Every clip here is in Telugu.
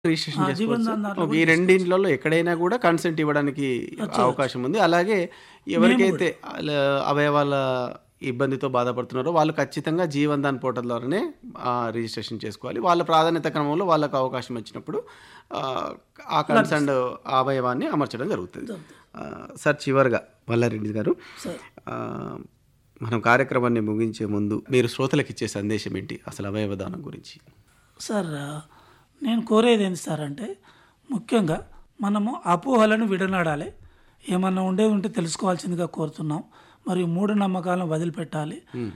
రిజిస్ట్రేషన్ ఆ, చేసుకోవచ్చు జీవన్ దాంట్లో ఓకే, ఈ రెండింటిలో ఎక్కడైనా కూడా కన్సెంట్ ఇవ్వడానికి అవకాశం ఉంది అలాగే ఎవరికైతే అల- అవయవాల ఇబ్బందితో బాధపడుతున్నారో వాళ్ళు ఖచ్చితంగా జీవన్ దాన్ పోర్టల్ ద్వారానే ఆ, రిజిస్ట్రేషన్ చేసుకోవాలి వాళ్ళ ప్రాధాన్యత క్రమంలో వాళ్ళకు అవకాశం వచ్చినప్పుడు ఆ, ఆ కన్సర్న్ అవయవాన్ని అమర్చడం జరుగుతుంది ఆ, సార్ చివరిగా మల్లారెడ్డి గారు ఆ, మనం కార్యక్రమాన్ని ముగించే ముందు మీరు శ్రోతలకు ఇచ్చే సందేశం ఏంటి అసలు అవయవ దానం గురించి సార్ నేను కోరేది ఏంటి సార్ అంటే ముఖ్యంగా మనము అపోహలను విడనాడాలి ఏమన్నా ఉండేది ఉంటే తెలుసుకోవాల్సిందిగా కోరుతున్నాం మరియు మూఢనమ్మకాలను వదిలిపెట్టాలి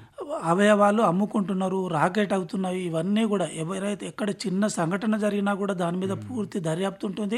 అవయవాలు అమ్ముకుంటున్నారు రాకెట్ అవుతున్నాయి ఇవన్నీ కూడా ఎవరైతే ఎక్కడ చిన్న సంఘటన జరిగినా కూడా దాని మీద పూర్తి దర్యాప్తు ఉంటుంది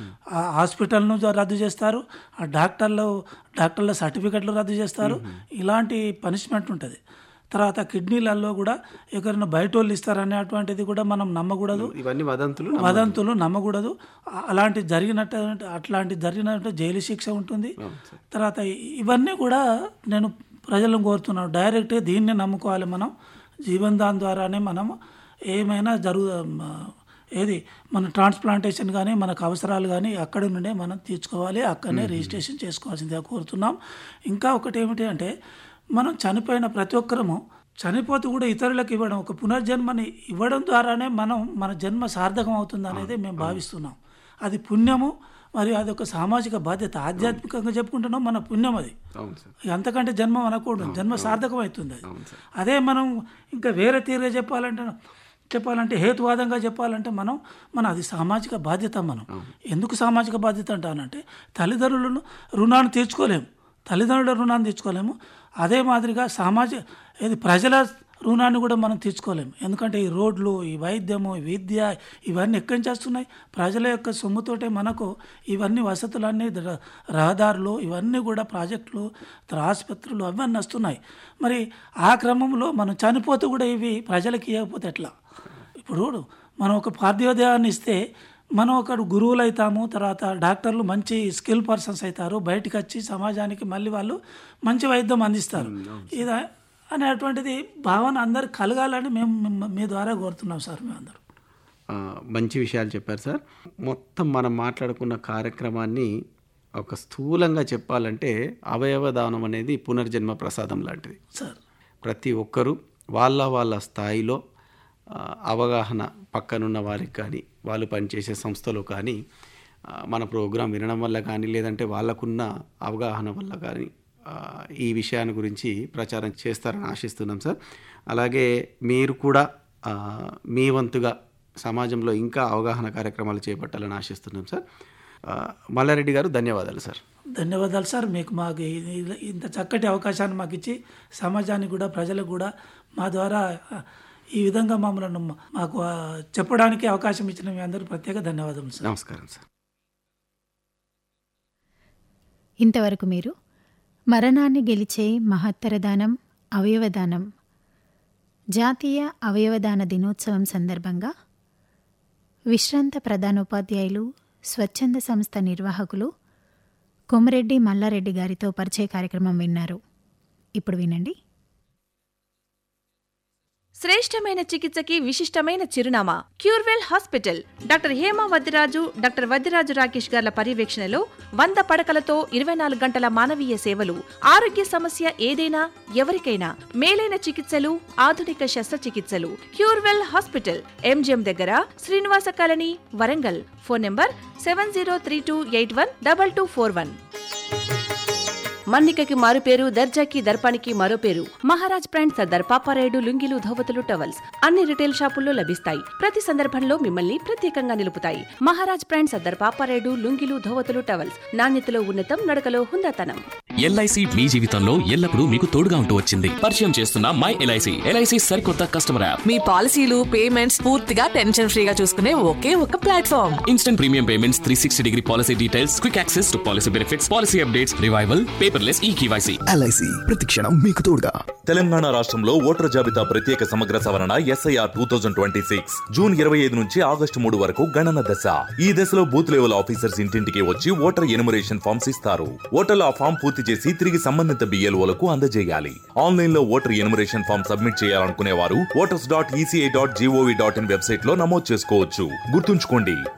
ఆ హాస్పిటల్ను రద్దు చేస్తారు ఆ డాక్టర్లు డాక్టర్ల సర్టిఫికెట్లు రద్దు చేస్తారు ఇలాంటి పనిష్మెంట్ ఉంటుంది తర్వాత కిడ్నీలలో కూడా ఎవరైనా బయట వాళ్ళు ఇస్తారనేటువంటిది కూడా మనం నమ్మకూడదు ఇవన్నీ వదంతులు వదంతులు నమ్మకూడదు ఆ- అలాంటి జరిగినట్టు అట్లాంటి జరిగినట్టు జైలు శిక్ష ఉంటుంది తర్వాత ఇ- ఇవన్నీ కూడా నేను ప్రజలను కోరుతున్నాను డైరెక్ట్గా దీన్నే నమ్ముకోవాలి మనం జీవన్ దాన్ ద్వారానే మనం ఏమైనా జరుగు మ- ఏది మన ట్రాన్స్ప్లాంటేషన్ కానీ మనకు అవసరాలు కానీ అక్కడి నుండే మనం తీర్చుకోవాలి అక్కడనే రిజిస్ట్రేషన్ చేసుకోవాల్సిందిగా కోరుతున్నాం ఇంకా ఒకటి ఏమిటి అంటే మనం చనిపోయిన ప్రతి ఒక్కరము చనిపోతూ కూడా ఇతరులకు ఇవ్వడం ఒక పునర్జన్మని ఇవ్వడం ద్వారానే మనం మన జన్మ సార్థకం అవుతుంది అనేది మేము భావిస్తున్నాం అది పుణ్యము మరియు అది ఒక సామాజిక బాధ్యత ఆధ్యాత్మికంగా చెప్పుకుంటున్నాం మన పుణ్యం అది అవును సార్ ఇక అంతకంటే జన్మ అనకూడదు జన్మ సార్థకం అవుతుంది అది అదే మనం ఇంకా వేరే తీరుగా చెప్పాలంటే చెప్పాలంటే హేతువాదంగా చెప్పాలంటే మనం మన అది సామాజిక బాధ్యత మనం ఎందుకు సామాజిక బాధ్యత అంటానంటే తల్లిదండ్రులను రుణాన్ని తీర్చుకోలేము తల్లిదండ్రుల రుణాన్ని తీర్చుకోలేము అదే మాదిరిగా సామాజిక ఏది ప్రజల రుణాన్ని కూడా మనం తీర్చుకోలేము ఎందుకంటే ఈ రోడ్లు ఈ వైద్యము ఈ విద్య ఇవన్నీ ఎక్కడి నుంచి వస్తున్నాయి ప్రజల యొక్క సొమ్ముతోటే మనకు ఇవన్నీ వసతులన్నీ ద- రహదారులు ఇవన్నీ కూడా ప్రాజెక్టులు తర్వాత ఆసుపత్రులు అవన్నీ వస్తున్నాయి మరి ఆ క్రమంలో మనం చనిపోతూ కూడా ఇవి ప్రజలకి ఇవ్వకపోతే ఎట్లా ఇప్పుడు మనం ఒక పార్థివదేహాన్ని ఇస్తే మనం ఒకడు గురువులు అవుతాము తర్వాత డాక్టర్లు మంచి స్కిల్ పర్సన్స్ అవుతారు బయటకు వచ్చి సమాజానికి మళ్ళీ వాళ్ళు మంచి వైద్యం అందిస్తారు ఇది అనేటువంటిది భావన అందరు కలగాలని మేము మిమ్మ- మీ ద్వారా కోరుతున్నాం సార్ మేమందరం ఆ, మంచి విషయాలు చెప్పారు సార్ మొత్తం మనం మాట్లాడుకున్న కార్యక్రమాన్ని ఒక స్థూలంగా చెప్పాలంటే అవయవ దానం అనేది పునర్జన్మ ప్రసాదం లాంటిది సార్ ప్రతి ఒక్కరూ వాళ్ళ వాళ్ళ స్థాయిలో ఆ, అవగాహన పక్కనున్న వారికి కానీ వాళ్ళు పనిచేసే సంస్థలో కానీ ఆ, మన ప్రోగ్రాం వినడం వల్ల కానీ లేదంటే వాళ్ళకున్న అవగాహన వల్ల కానీ ఆ, ఈ విషయాన్ని గురించి ప్రచారం చేస్తారని ఆశిస్తున్నాం సార్ అలాగే మీరు కూడా ఆ, మీ వంతుగా సమాజంలో ఇంకా అవగాహన కార్యక్రమాలు చేపట్టాలని ఆశిస్తున్నాం సార్ ఆ, మల్లారెడ్డి గారు ధన్యవాదాలు సార్ ధన్యవాదాలు సార్ మీకు మాకు ఇది- ఇది- ఇంత చక్కటి అవకాశాన్ని మాకు ఇచ్చి సమాజానికి కూడా ప్రజలకు కూడా మా ద్వారా ఆ, ఈ విధంగా మమ్మల్ని మాకు ఆ, చెప్పడానికి అవకాశం ఇచ్చిన మీ అందరూ ప్రత్యేక ధన్యవాదాలు సార్ నమస్కారం సార్ ఇంతవరకు మీరు మరణాన్ని గెలిచే మహత్తర దానం అవయవదానం జాతీయ అవయవదాన దినోత్సవం సందర్భంగా విశ్రాంత ప్రధానోపాధ్యాయులు స్వచ్ఛంద సంస్థ నిర్వాహకులు కొమరెడ్డి మల్లారెడ్డి గారితో పరిచయ కార్యక్రమం విన్నారు ఇప్పుడు వినండి శ్రేష్టమైన చికిత్సకి విశిష్టమైన చిరునామా Curewell hospital doctor Hema Vaddiraju doctor Vaddiraju Rakesh గార్ల పర్యవేక్షణలో వంద పడకలతో ఇరవై నాలుగు గంటల మానవీయ సేవలు ఆరోగ్య సమస్య ఏదైనా ఎవరికైనా మేలైన చికిత్సలు ఆధునిక శస్త్రచికిత్సలు క్యూర్వెల్ హాస్పిటల్ ఎంజిఎం దగ్గర Srinivasa colony Warangal phone number seven zero three two eight one double two four one మన్నికకి మారు పేరు దర్జాకి దర్పానికి మరో పేరు మహారాజ్ బ్రాండ్ సర్దార్ పాపారాయుడు లుంగిలు ధోవతులు టవల్స్ అన్ని రిటైల్ షాపుల్లో లభిస్తాయి ప్రతి సందర్భంలో మిమ్మల్ని ప్రత్యేకంగా నిలుపుతాయి మహారాజ్ బ్రాండ్ సర్దార్ పాపారాయుడు లుంగిలు ధోవతులు టవల్స్ నాణ్యతలో ఉన్నతం నడకలో హుందాతనం ఎల్ఐసి మీ జీవితంలో ఎల్లప్పుడూ మీకు తోడుగా ఉంటూ వచ్చింది పరిచయం చేస్తున్న మై ఎల్ఐసి ఎల్ఐసి సరికొత్త కస్టమర్ యాప్ మీ పాలసీలు పేమెంట్స్ పూర్తిగా టెన్షన్ ఫ్రీగా చూసుకునే ఒకే ఒక platform instant premium payments three sixty degree policy details quick access to policy benefits policy updates revival paperless e KYC LIC ప్రతిక్షణం మీకు తోడుగా తెలంగాణ రాష్ట్రంలో ఓటర్ జాబితా ప్రత్యేక సమగ్ర సవరణ SIR two thousand twenty six June ఇరవై ఐదు నుంచి ఆగస్టు మూడు వరకు గణన దశ ఈ దశలో బూత్ లెవెల్ ఆఫీసర్స్ ఇంటింటికి వచ్చి ఓటర్ ఎనుమరేషన్ ఫామ్స్ ఇస్తారు ఓటర్లు ఆ ఫామ్ పూర్తి చేసి తిరిగి సంబంధిత బిఎల్ఓలకు అందజేయాలి ఆన్లైన్ లో ఓటర్ ఎనుమరేషన్ ఫామ్ సబ్మిట్ చేయాలనుకునే వారు voters dot ECI dot GOV dot in website లో నమోదు చేసుకోవచ్చు గుర్తుంచుకోండి